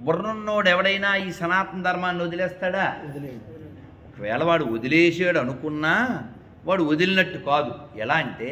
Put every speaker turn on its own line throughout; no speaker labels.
బుర్రన్నోడు ఎవడైనా ఈ సనాతన ధర్మాన్ని వదిలేస్తాడా
వదిలేయండి
ఒకవేళ వాడు వదిలేసాడు అనుకున్నా వాడు వదిలినట్టు కాదు ఎలా అంటే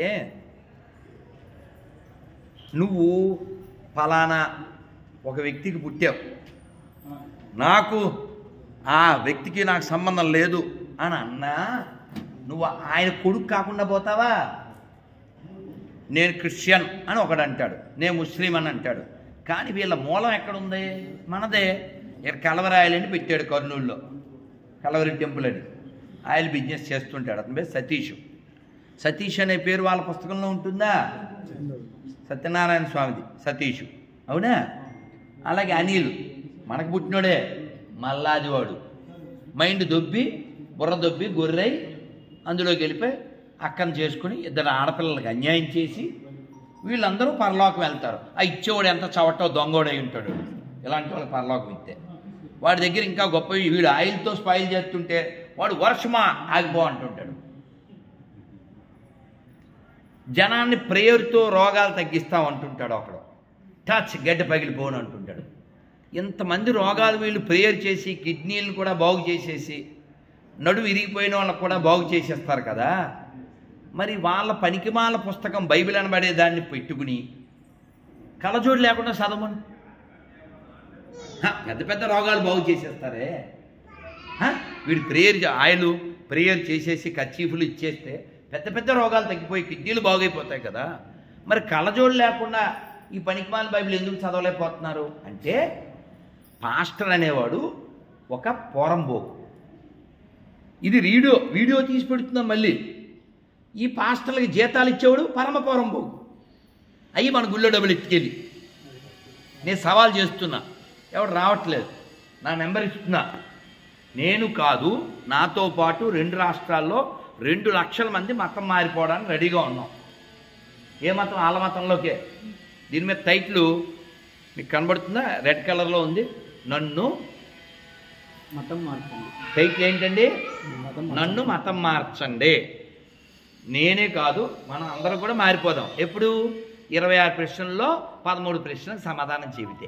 నువ్వు ఫలానా ఒక వ్యక్తికి పుట్టావు నాకు ఆ వ్యక్తికి నాకు సంబంధం లేదు అని అన్నా నువ్వు ఆయన కొడుకు కాకుండా పోతావా నేను క్రిస్టియన్ అని ఒకడు అంటాడు నేను ముస్లిం అని అంటాడు కానీ వీళ్ళ మూలం ఎక్కడుంది మనదే ఇక్కడ కలవరాయలని పెట్టాడు కర్నూలులో కలవరి టెంపుల్ అని ఆయిల్ బిజినెస్ చేస్తుంటాడు అతని పేరు సతీష్ సతీష్ అనే పేరు వాళ్ళ పుస్తకంలో ఉంటుందా సత్యనారాయణ స్వామిది సతీష్ అవునా అలాగే అనిల్ మనకు పుట్టినోడే మల్లాదివాడు మైండ్ దొబ్బి బుర్ర దొబ్బి గొర్రెై అందులోకి వెళ్ళిపోయి అక్కను చేసుకుని ఇద్దరు ఆడపిల్లలకి అన్యాయం చేసి వీళ్ళందరూ పరలోకం వెళ్తారు ఆ ఇచ్చేవాడు ఎంత చవటో దొంగోడై ఉంటాడు ఇలాంటి వాళ్ళకి పరలోకం ఇస్తే వాడి దగ్గర ఇంకా గొప్ప వీడు ఆయిల్తో స్పాయిల్ చేస్తుంటే వాడు వర్షమా ఆగిపో అంటుంటాడు జనాన్ని ప్రేయర్తో రోగాలు తగ్గిస్తాం అంటుంటాడు ఒకడు టచ్ గడ్డ పగిలిపోను అంటుంటాడు ఇంతమంది రోగాలు వీళ్ళు ప్రేయర్ చేసి కిడ్నీలను కూడా బాగు చేసేసి నడుము విరిగిపోయిన వాళ్ళకు కూడా బాగు చేసేస్తారు కదా మరి వాళ్ళ పనికిమాల పుస్తకం బైబిల్ అనబడే దాన్ని పెట్టుకుని కళ్ళజోడు లేకుండా చదవమని హ, పెద్ద పెద్ద రోగాలు బాగు చేసేస్తారే హ? వీడు ప్రేయర్ ఆయిల్ ప్రేయర్ చేసేసి కచ్చీఫులు ఇచ్చేస్తే పెద్ద పెద్ద రోగాలు తగ్గిపోయి కిడ్నీలు బాగైపోతాయి కదా మరి కళ్ళజోడు లేకుండా ఈ పనికిమాల బైబిల్ ఎందుకు చదవలేకపోతున్నారు అంటే పాస్టర్ అనేవాడు ఒక పోరంబోకు ఇది వీడియో వీడియో తీసి పెడుతున్నాం మళ్ళీ ఈ పాస్టర్లకి జీతాలు ఇచ్చేవాడు పరమ పోరంబోకు అయ్యి మన గుళ్ళో డబ్బులు ఎత్తుకెళ్ళి నేను సవాల్ చేస్తున్నా ఎవడు రావట్లేదు నా నెంబర్ ఇస్తున్నా నేను కాదు నాతో పాటు రెండు రాష్ట్రాల్లో రెండు లక్షల మంది మతం మారిపోవడానికి రెడీగా ఉన్నాం ఏ మతం వాళ్ళ మతంలోకే దీని మీద టైట్లు మీకు కనబడుతుందా రెడ్ కలర్లో ఉంది నన్ను
మతం మార్చండి
టైటిల్ ఏంటండి
మతం
నన్ను మతం మార్చండి నేనే కాదు మనం అందరం కూడా మారిపోదాం ఎప్పుడు ఇరవై ఆరు ప్రశ్నల్లో పదమూడు ప్రశ్నలకు సమాధానం చెబితే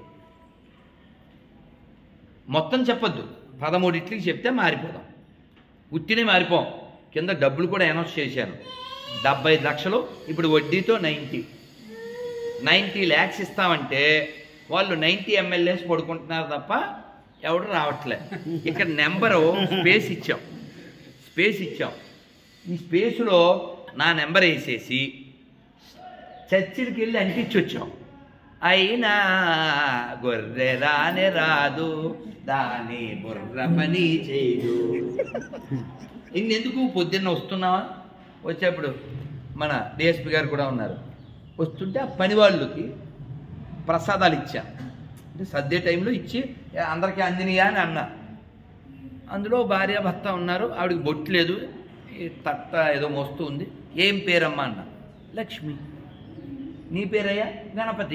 మొత్తం చెప్పొద్దు పదమూడిట్లకి చెప్తే మారిపోదాం ఉట్టినే మారిపోం కింద డబ్బులు కూడా అనౌన్స్ చేశాను డెబ్బై లక్షలు ఇప్పుడు వడ్డీతో నైంటీ నైంటీ ల్యాక్స్ ఇస్తామంటే వాళ్ళు నైంటీ ఎమ్మెల్యేస్ పడుకుంటున్నారు తప్ప ఎవడు రావట్లే ఇక్కడ నెంబరు స్పేస్ ఇచ్చాం స్పేస్ ఇచ్చాం ఈ స్పేస్లో నా నెంబర్ వేసేసి చర్చిలకి వెళ్ళి అంటించి వచ్చాం అయినా గొర్రె రాని రాదు దాని బుర్ర పని చేయదు ఇన్నెందుకు పొద్దున్న వస్తున్నావా వచ్చేప్పుడు మన డిఎస్పి గారు కూడా ఉన్నారు వస్తుంటే ఆ పని వాళ్ళకి ప్రసాదాలు ఇచ్చా అంటే సర్దే టైంలో ఇచ్చి "ఏ, అందరికీ అందినయా అని అన్నా అందులో భార్య భర్త ఉన్నారు ఆవిడకి బొట్టు లేదు ఈ తట్ట ఏదో మోస్తూ ఉంది ఏం పేరమ్మా అన్న లక్ష్మి నీ పేరయ్యా గణపతి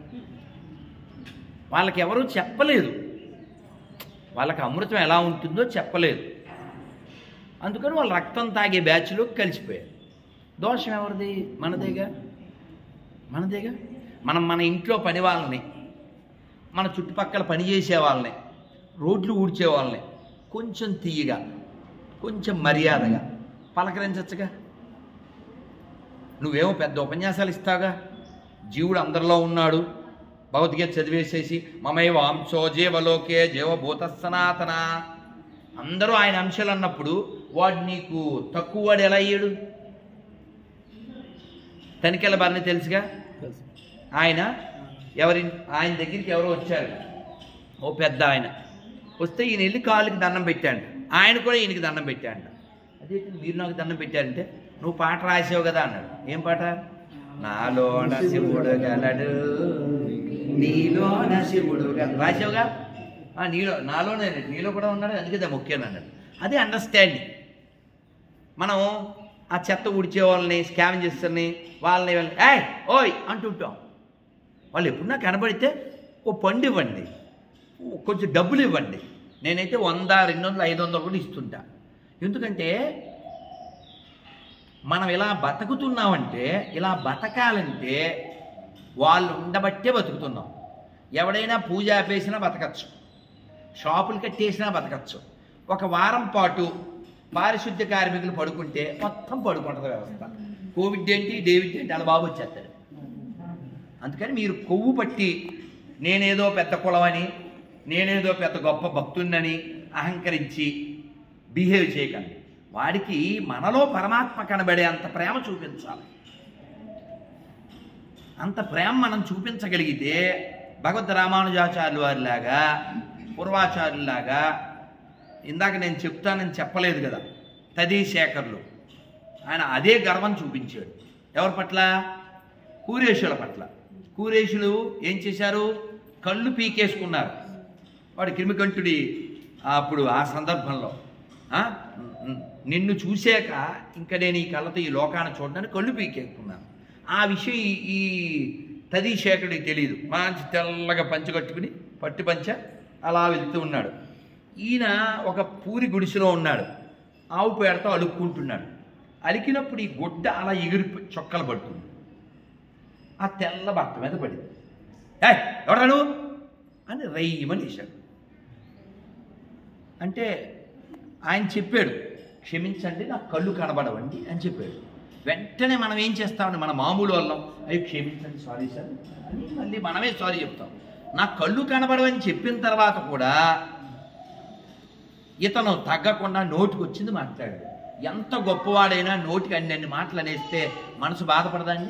వాళ్ళకి ఎవరూ చెప్పలేదు వాళ్ళకి అమృతం ఎలా ఉంటుందో చెప్పలేదు అందుకని వాళ్ళు రక్తం తాగే బ్యాచ్లో కలిసిపోయారు దోషం ఎవరిది మనదేగా మనదేగా మనం మన ఇంట్లో పని వాళ్ళని మన చుట్టుపక్కల పని చేసే వాళ్ళని రోడ్లు ఊడ్చే వాళ్ళని కొంచెం తీయగా కొంచెం మర్యాదగా పలకరించచ్చుగా నువ్వేమో పెద్ద ఉపన్యాసాలు ఇస్తావుగా జీవుడు అందరిలో ఉన్నాడు భగవద్గీత చదివేసేసి మమై వాంశో జీవలోకే జీవభూత సనాతన అందరూ ఆయన అంశాలు అన్నప్పుడు వాడు నీకు తక్కువ వాడు ఎలా అయ్యాడు తనికెళ్ళ బాగానే తెలుసుగా
తెలుసు
ఆయన ఎవరి ఆయన దగ్గరికి ఎవరో వచ్చారు ఓ పెద్ద ఆయన వస్తే ఈయన వెళ్ళి కాళ్ళకి దండం పెట్టాడు ఆయన కూడా ఈయనకి దండం పెట్టాడు అదే మీరు నాకు దండం పెట్టారంటే నువ్వు పాట రాసావు కదా అన్నాడు ఏం పాట నాలో శివుడు గలడు నీలో శివుడు గలడు రాసావుగా ఆ, నీలో నాలోనే నీలో కూడా ఉన్నాడు అందుకే ముఖ్యం అన్నాడు అదే అండర్స్టాండింగ్ మనం ఆ చెత్త ఉడిచే వాళ్ళని స్కామ్ చేస్తారని వాళ్ళని వాళ్ళని ఏయ్ ఓయ్ అంటుంటాం వాళ్ళు ఎప్పుడన్నా కనబడితే ఓ పండు ఇవ్వండి ఓ కొంచెం డబ్బులు ఇవ్వండి నేనైతే వంద రెండు వందలు ఐదు వందలు కూడా ఇస్తుంటా ఎందుకంటే మనం ఇలా బతుకుతున్నామంటే ఇలా బతకాలంటే వాళ్ళు ఉండబట్టే బతుకుతున్నాం ఎవడైనా పూజ ఆపేసినా బతకచ్చు షాపులు కట్టేసినా బతకచ్చు ఒక వారం పాటు పారిశుద్ధ్య కార్మికులు పడుకుంటే మొత్తం పడుకుంటుంది వ్యవస్థ కోవిడ్ ఏంటి డేవిడ్ ఏంటి అలా బాబు వచ్చేస్తాడు అందుకని మీరు కొవ్వు పట్టి నేనేదో పెద్ద కులమని నేనేదో పెద్ద గొప్ప భక్తున్నని అహంకరించి బిహేవ్ చేయకండి వాడికి మనలో పరమాత్మ కనబడే అంత ప్రేమ చూపించాలి అంత ప్రేమ మనం చూపించగలిగితే భగవద్ రామానుజాచార్యుల వారిలాగా పూర్వాచార్యులాగా ఇందాక నేను చెప్తానని చెప్పలేదు కదా తదీ శేఖర్లు ఆయన అదే గర్వం చూపించాడు ఎవరి పట్ల కూరేషుల పట్ల కూరేషులు ఏం చేశారు కళ్ళు పీకేసుకున్నారు వాడు క్రిమికంఠుడి అప్పుడు ఆ సందర్భంలో ఆ, నిన్ను చూశాక ఇంకా నేను ఈ కళ్ళతో ఈ లోకాన్ని చూడడానికి కళ్ళు పీకేసుకున్నాను ఆ విషయం ఈ- ఈ తది శేఖరుడికి తెలియదు మంచి తెల్లగా పంచ కట్టుకుని పట్టు పంచ అలా వెళ్తూ ఉన్నాడు ఈయన ఒక పూరి గుడిసెలో ఉన్నాడు ఆవు పేడతో అలుక్కుంటున్నాడు అలికినప్పుడు ఈ గుడ్డ అలా ఎగిరి చొక్కలు పడుతుంది ఆ తెల్ల బట్ట మీద పడింది ఏ ఎవడా నువ్వు అని రయ్యమని వేశాడు అంటే ఆయన చెప్పాడు క్షమించండి నాకు కళ్ళు కనబడవండి అని చెప్పాడు వెంటనే మనం ఏం చేస్తామండి మన మామూలు వాళ్ళం అయ్యో క్షమించండి సారీ సార్ అని మళ్ళీ మనమే సారీ చెప్తాం నా కళ్ళు కనబడవని చెప్పిన తర్వాత కూడా ఇతను తగ్గకుండా నోటికి వచ్చింది మాట్లాడాడు ఎంత గొప్పవాడైనా నోటికి అన్ని అన్ని మాటలు అనేస్తే మనసు బాధపడదండి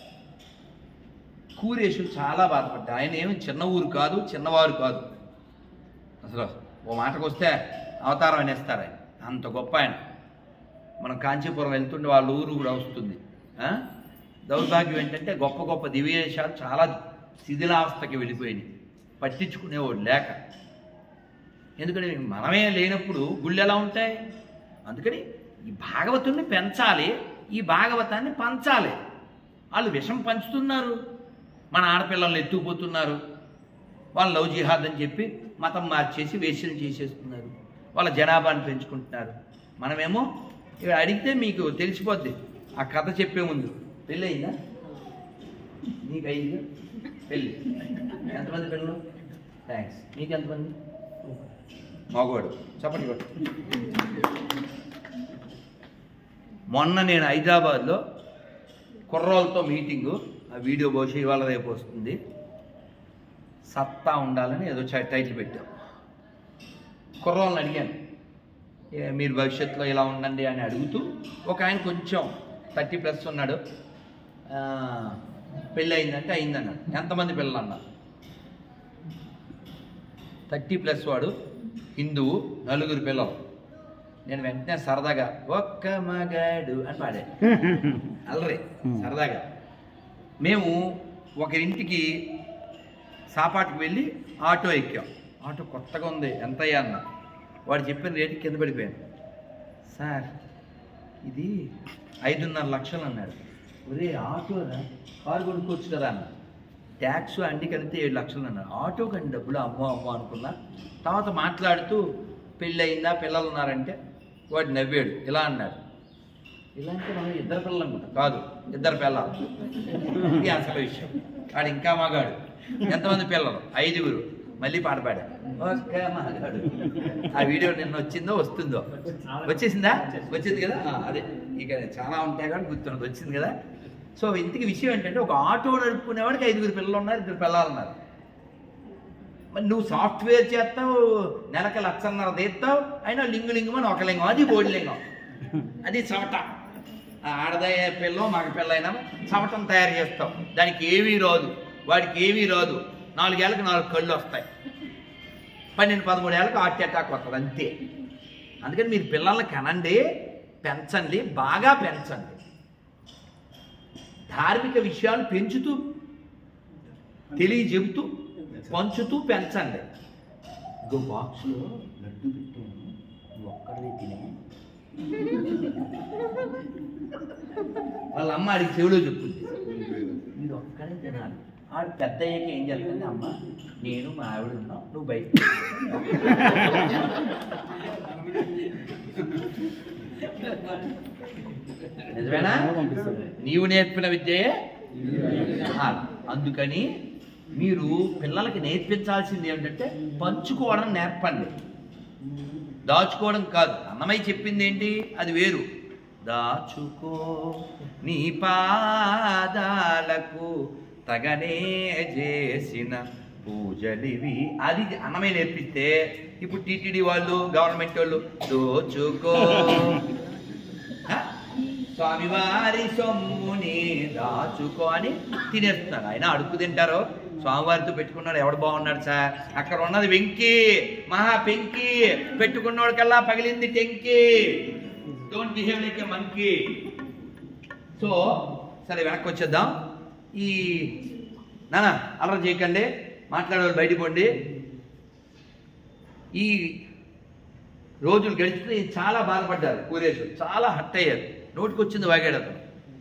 కూరేషులు చాలా బాధపడ్డా ఆయన ఏమి చిన్న ఊరు కాదు చిన్నవారు కాదు అసలు ఓ మాటకు వస్తే అవతారం అనేస్తారు ఆయన అంత గొప్ప ఆయన మనం కాంచీపురం వెళ్తుంటే వాళ్ళ ఊరు కూడా వస్తుంది ఆ? దౌర్భాగ్యం ఏంటంటే గొప్ప గొప్ప దివ్యదేశాలు చాలా శిథిలావస్థకి వెళ్ళిపోయినాయి పట్టించుకునేవాడు లేక ఎందుకని మనమే లేనప్పుడు గుళ్ళు ఎలా ఉంటాయి అందుకని ఈ భాగవతుల్ని పెంచాలి ఈ భాగవతాన్ని పంచాలి వాళ్ళు విషం పంచుతున్నారు మన ఆడపిల్లల్ని ఎత్తుకుపోతున్నారు వాళ్ళు లవ్ జిహాద్ అని చెప్పి మతం మార్చేసి వేశ్యలు చేసేస్తున్నారు వాళ్ళ జనాభాని పెంచుకుంటున్నారు మనమేమో ఇక అడిగితే మీకు తెలిసిపోద్ది ఆ కథ చెప్పే ముందు పెళ్ళి అయిందా నీకు అయిందా పెళ్ళి ఎంతమంది పిల్లలు థ్యాంక్స్ నీకు ఎంతమంది మగవాడు చెప్పండి కొట్టు మొన్న నేను హైదరాబాద్లో కుర్రోళ్ళతో మీటింగు ఆ వీడియో బహుశా ఇవాళ రేపు వస్తుంది సత్తా ఉండాలని ఏదో చ- టైటిల్ పెట్టాం కుర్రోళ్ళని అడిగాను "ఏ, మీరు భవిష్యత్తులో ఇలా ఉండండి అని అడుగుతూ ఒక ఆయన కొంచెం థర్టీ ప్లస్ ఉన్నాడు "ఆ, పెళ్ళి అయిందంటే అయిందన్నాడు ఎంతమంది పిల్లలు అన్నారు థర్టీ ప్లస్ వాడు హిందువు నలుగురు పిల్లలు నేను వెంటనే సరదాగా ఒక్క మగాడు అని పాడాను అల్లరి సరదాగా మేము ఒకరింటికి సాపాటుకు వెళ్ళి ఆటో ఎక్కాం ఆటో కొత్తగా ఉంది ఎంత అయ్యా అన్న వాడు చెప్పిన రేటు కింద పడిపోయాను సార్ ఇది ఐదున్నర లక్షలు అన్నాడు ఒరే ఆటో కారు కొనుక్కోవచ్చు కదా అన్న ట్యాక్స్ అన్ని కలిపితే ఏడు లక్షలు అన్నాడు ఆటో కండి డబ్బులు అమ్మో అమ్మో అనుకున్నా తర్వాత మాట్లాడుతూ పెళ్ళి అయిందా పిల్లలు ఉన్నారంటే వాడు నవ్వాడు ఇలా అన్నాడు ఇలా అంటే మనం ఇద్దరు పిల్లలు అనుకుంటా కాదు ఇద్దరు పిల్లలు ఇది అసలు విషయం వాడు ఇంకా మగాడు ఎంతమంది పిల్లలు ఐదుగురు మళ్ళీ పాట పాడాడు ఒక్క మగాడు ఆ వీడియో నిన్న వచ్చిందో వస్తుందో వచ్చేసిందా వచ్చింది కదా ఆ, అదే ఇక చాలా ఉంటాయి కాబట్టి గుర్తున్నది వచ్చింది కదా సో ఇంతకి విషయం ఏంటంటే ఒక ఆటో నడుపుకునేవాడికి ఐదుగురు పిల్లలు ఉన్నారు ఇద్దరు పిల్లలు ఉన్నారు మరి నువ్వు సాఫ్ట్వేర్ చేస్తావు నెలకి లక్షన్నర తీస్తావు అయినా లింగు లింగం అని ఒక లింగం అది బోడి లింగం అది చవట ఆ ఆడదయ్య పిల్ల మగ పిల్లైనా చవటం తయారు చేస్తావు దానికి ఏమీ రాదు వాడికి ఏమీ రాదు నాలుగేళ్ళకి నాలుగు కళ్ళు వస్తాయి పన్నెండు పదమూడేళ్ళకి హార్ట్ అటాక్ వస్తుంది అంతే అందుకని మీరు పిల్లల్ని కనండి పెంచండి బాగా పెంచండి ధార్మిక విషయాలు పెంచుతూ తెలియజెబుతూ పంచుతూ పెంచండి ఇంకో బాక్స్లో లడ్డు పెట్టాను నువ్వు ఒక్కడే తినే వాళ్ళ అమ్మ ఆడికి చెవిలో చెప్తుంది మీరు ఒక్కడే తినాలి ఆడు పెద్ద అయ్యాక ఏం చేస్తుంది అమ్మ నేను మా ఆవిడ ఉన్నాం నువ్వు బయట నిజమేనా నీవు నేర్పిన విద్యయే ఆ, అందుకని మీరు పిల్లలకి నేర్పించాల్సింది ఏమిటంటే పంచుకోవడం నేర్పండి దాచుకోవడం కాదు అన్నమయ్య చెప్పింది ఏంటి అది వేరు దాచుకో నీ పాదాలకు తగనే చేసిన పూజలివి అది అన్నమయ్య నేర్పిస్తే ఇప్పుడు టీటీడీ వాళ్ళు గవర్నమెంట్ వాళ్ళు దోచుకో హ? స్వామివారి సొమ్ముని దాచుకో అని తినేస్తున్నారు ఆయన అడుగు తింటారు స్వామివారితో పెట్టుకున్నాడు ఎవడు బాగున్నాడు సార్ అక్కడ ఉన్నది వెంకి మహా పెంకి పెట్టుకున్నోడికల్లా పగిలింది టెంకి don't behave like a monkey so సరే వెనక్కి వచ్చేద్దాం ఈ నానా అలర చేయకండి మాట్లాడేవాళ్ళు బయటికి పోండి ఈ రోజులు గడిచితే ఈయన చాలా బాధపడ్డారు కూరేశ్వరు చాలా హట్ అయ్యారు నోటికి వచ్చింది వాగాడు అతను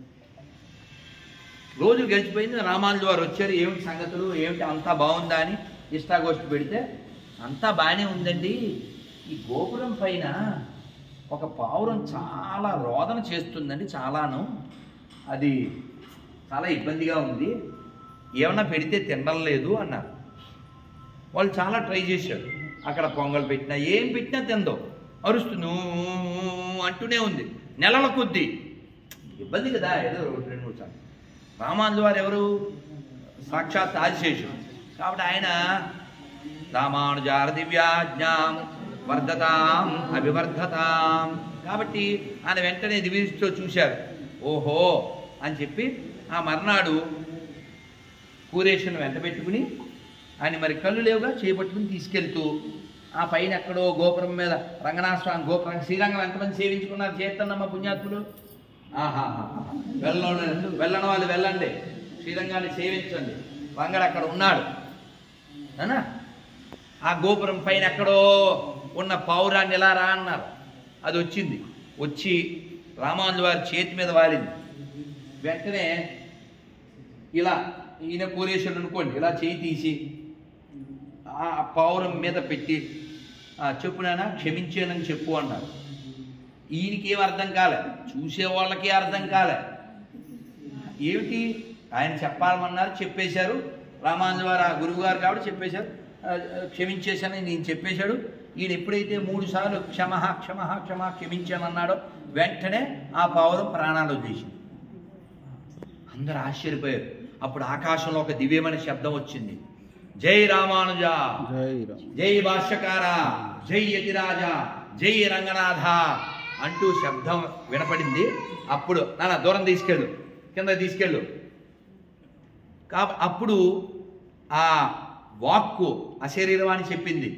రోజులు గడిచిపోయింది రామానుజు వారు వచ్చారు ఏమిటి సంగతులు ఏమిటి అంతా బాగుందా అని ఇష్టాగోష్ఠి పెడితే అంతా బాగానే ఉందండి ఈ గోపురం పైన ఒక పావురం చాలా రోదన చేస్తుందండి చాలాను అది చాలా ఇబ్బందిగా ఉంది ఏమన్నా పెడితే తినడం లేదు అన్నారు వాళ్ళు చాలా ట్రై చేశారు అక్కడ పొంగల్ పెట్టినా ఏం పెట్టినా తిందో అరుస్తుంది ఊ, ఊ, ఊ అంటూనే ఉంది నెలల కొద్దీ ఇబ్బంది కదా ఏదో ఒకటి రెండు మూడు సార్లు రామానుజు వారు ఎవరు సాక్షాత్ ఆదిశేషుడు కాబట్టి ఆయన రామానుజార దివ్యాజ్ఞాం వర్ధతాం అభివర్ధతాం కాబట్టి ఆయన వెంటనే దివ్యతో చూశారు ఓహో అని చెప్పి ఆ మర్నాడు కూరేషుని వెంట పెట్టుకుని ఆయన మరి కళ్ళు లేవుగా చేపట్టుకుని తీసుకెళ్తూ ఆ పైన ఎక్కడో గోపురం మీద రంగనాథ స్వామి గోపురం శ్రీరంగం ఎంతమంది సేవించుకున్నారు చేతన్నమ్మ పుణ్యాత్ములు ఆహాహా. వెళ్ళను వెళ్ళని వాళ్ళు వెళ్ళండి శ్రీరంగాన్ని సేవించండి రంగడు అక్కడ ఉన్నాడు అనా ఆ గోపురం పైన ఎక్కడో ఉన్న పౌరాన్ని ఎలా రా అన్నారు అది వచ్చింది వచ్చి రామానుజు వారి చేతి మీద వాలింది వెంటనే ఇలా ఈయన కోరేశ్వరుడు అనుకోండి ఇలా చేయి తీసి ఆ పౌరం మీద పెట్టి "ఆ, చెప్పు నాన్న క్షమించానని చెప్పు అన్నారు ఈయనకి ఏం అర్థం కాలే చూసే వాళ్ళకి అర్థం కాలే ఏమిటి ఆయన చెప్పాలన్నారు చెప్పేశారు రామానుజు వారు ఆ గురువు గారు కాబట్టి చెప్పేశారు "ఆ, ఆ, క్షమించేశానని నేను చెప్పేశాడు ఈయన ఎప్పుడైతే మూడు సార్లు క్షమ క్షమ క్షమ క్షమించానన్నాడో వెంటనే ఆ పావురం ప్రాణాలు వదిలేసింది అందరూ ఆశ్చర్యపోయారు అప్పుడు ఆకాశంలో ఒక దివ్యమైన శబ్దం వచ్చింది జై రామానుజ
జై రామ్
జై భాష్యకార జై యతిరాజ జై రంగనాథ అంటూ శబ్దం వినపడింది అప్పుడు నాన్న దూరం తీసుకెళ్ళు కింద తీసుకెళ్ళు కా అప్పుడు ఆ వాక్కు అశరీరవాణి చెప్పింది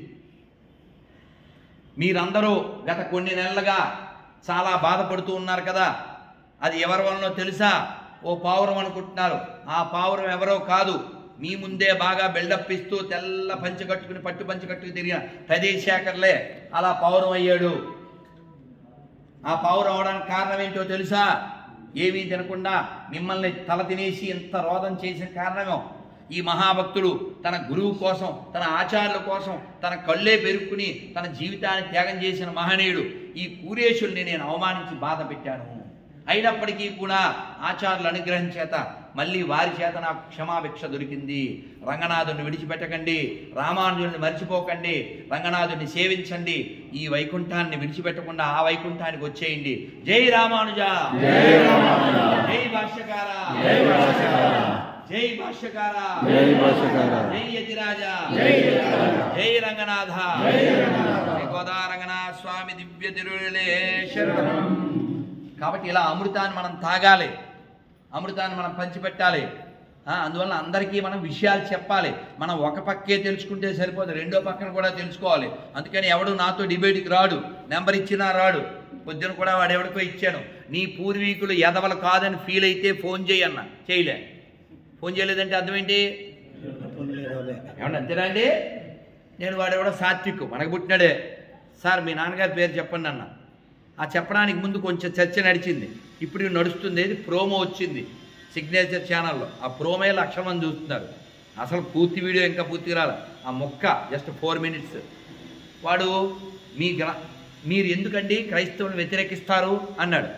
మీరందరూ గత కొన్ని నెలలుగా చాలా బాధపడుతూ ఉన్నారు కదా అది ఎవరి వలనో తెలుసా ఓ పావురం అనుకుంటున్నారు ఆ పావురం ఎవరో కాదు మీ ముందే బాగా బిల్డప్ ఇస్తూ తెల్ల పంచి కట్టుకుని పట్టు పంచి కట్టుకుని తిరిగిన ప్రదేశ్ శేఖర్లే అలా పావురం అయ్యాడు ఆ పావురం అవడానికి కారణం ఏంటో తెలుసా ఏమీ తినకుండా మిమ్మల్ని తల తినేసి ఇంత రోదం చేసిన కారణమేమో ఈ మహాభక్తుడు తన గురువు కోసం తన ఆచార్యుల కోసం తన కళ్ళే పెరుక్కుని తన జీవితాన్ని త్యాగం చేసిన మహనీయుడు ఈ కూరేశుల్ని నేను అవమానించి బాధ పెట్టాను అయినప్పటికీ కూడా ఆచార్యుల అనుగ్రహం చేత మళ్ళీ వారి చేత నాకు క్షమాభిక్ష దొరికింది రంగనాథుని విడిచిపెట్టకండి రామానుజుని మర్చిపోకండి రంగనాథుని సేవించండి ఈ వైకుంఠాన్ని విడిచిపెట్టకుండా ఆ వైకుంఠానికి వచ్చేయండి జై రామానుజ జై భాష్యకార జై భాష్యకార
జై భాష్యకార.
జై యతిరాజ జై రంగనాథ జై గోదా రంగనాథ స్వామి దివ్య తిరులే శరణం కాబట్టి ఇలా అమృతాన్ని మనం తాగాలి అమృతాన్ని మనం పంచిపెట్టాలి ఆ, అందువల్ల అందరికీ మనం విషయాలు చెప్పాలి మనం ఒక పక్కే తెలుసుకుంటే సరిపోదు రెండో పక్కన కూడా తెలుసుకోవాలి అందుకని ఎవడు నాతో డిబేట్కి రాడు నెంబర్ ఇచ్చినా రాడు పొద్దున కూడా వాడు ఎవరికో ఇచ్చాను నీ పూర్వీకులు ఎదవలు కాదని ఫీల్ అయితే ఫోన్ చేయి అన్న చేయలే ఫోన్ చేయలేదంటే అర్థం ఏంటి ఏమన్నా అంతేనా అండి నేను వాడెవడో సాత్విక్ మనకు పుట్టినాడే సార్ మీ నాన్నగారి పేరు చెప్పండి అన్న ఆ చెప్పడానికి ముందు కొంచెం చర్చ నడిచింది ఇప్పుడు ఇది నడుస్తుంది ఇది ప్రోమో వచ్చింది సిగ్నేచర్ ఛానల్లో ఆ ప్రోమే లక్ష మంది చూస్తున్నారు అసలు పూర్తి వీడియో ఇంకా పూర్తి రాల ఆ మొక్క జస్ట్ ఫోర్ మినిట్స్ వాడు మీ గ్ర మీరు ఎందుకండి క్రైస్తవులను వ్యతిరేకిస్తారు అన్నాడు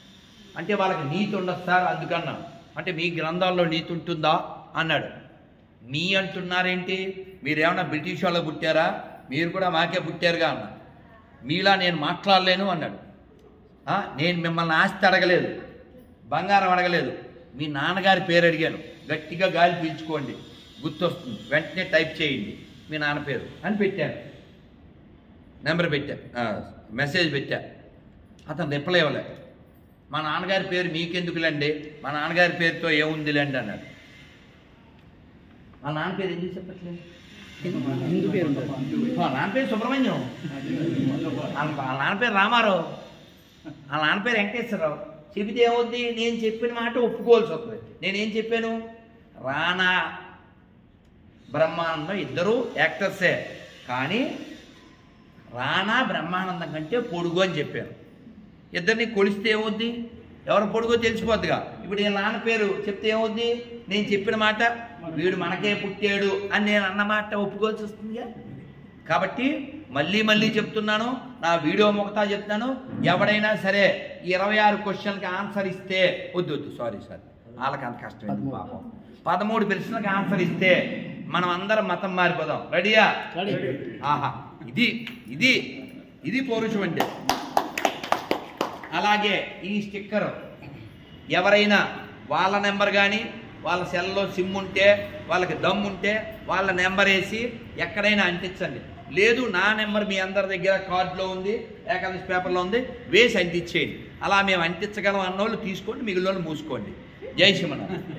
అంటే వాళ్ళకి నీతి ఉండదు సార్ అందుకన్నా అంటే మీ గ్రంథాల్లో నీతి ఉంటుందా అన్నాడు మీ అంటున్నారేంటి మీరేమన్నా బ్రిటిష్ వాళ్ళకు పుట్టారా మీరు కూడా మాకే పుట్టారుగా అన్న మీలా నేను మాట్లాడలేను అన్నాడు "ఆ, నేను మిమ్మల్ని ఆస్తి అడగలేదు బంగారం అడగలేదు మీ నాన్నగారి పేరు అడిగాను గట్టిగా గాలి పీల్చుకోండి గుర్తొస్తుంది వెంటనే టైప్ చేయండి మీ నాన్న పేరు అని పెట్టాను నెంబర్ పెట్టా ఆ, మెసేజ్ పెట్టా అతను రిప్లై ఇవ్వలే మా నాన్నగారి పేరు మీకెందుకులేండి మా నాన్నగారి పేరుతో ఏముందిలేండి అన్నాడు మా నాన్న పేరు ఎందుకు చెప్పట్లేదు మా నాన్న పేరు సుబ్రహ్మణ్యం వాళ్ళ వాళ్ళ నాన్న పేరు రామారావు వాళ్ళ నాన్న పేరు వెంకటేశ్వరరావు చెబితే ఏమవుద్ది నేను చెప్పిన మాట ఒప్పుకోవాల్సి వస్తుంది నేనేం చెప్పాను రానా బ్రహ్మానందం ఇద్దరు యాక్టర్సే కానీ రానా బ్రహ్మానందం కంటే పొడుగు అని చెప్పాను ఇద్దరిని కొలిస్తే ఏమవుద్ది ఎవరు పొడుగో తెలిసిపోద్దిగా ఇప్పుడు ఈ నాన్న పేరు చెప్తే ఏమవుద్ది నేను చెప్పిన మాట వీడు మనకే పుట్టాడు అని నేను అన్న మాట ఒప్పుకోవాల్సి వస్తుందిగా కాబట్టి మళ్ళీ మళ్ళీ చెప్తున్నాను నా వీడియో మొగతా చెప్తాను ఎవడైనా సరే ఇరవై ఆరు క్వశ్చన్కి ఆన్సర్ ఇస్తే వద్దు వద్దు సారీ సార్ వాళ్ళకి అంత కష్టం ఎందుకు పాపం పదమూడు ప్రశ్నలకు ఆన్సర్ ఇస్తే మనం అందరం మతం మారిపోదాం రెడీయా ఆహా ఇది ఇది ఇది పౌరుషం అంటే అలాగే ఈ స్టిక్కర్ ఎవరైనా వాళ్ళ నెంబర్ కానీ వాళ్ళ సెల్లో సిమ్ ఉంటే వాళ్ళకి దమ్ ఉంటే వాళ్ళ నెంబర్ వేసి ఎక్కడైనా అంటించండి లేదు నా నెంబర్ మీ అందరి దగ్గర కార్డులో ఉంది ఏకాదశి పేపర్లో ఉంది వేసి అంటించేయండి అలా మేము అంటించగలం అన్నోళ్ళు తీసుకోండి మిగిలిన వాళ్ళు మూసుకోండి జై శ్రీమన్నారాయణ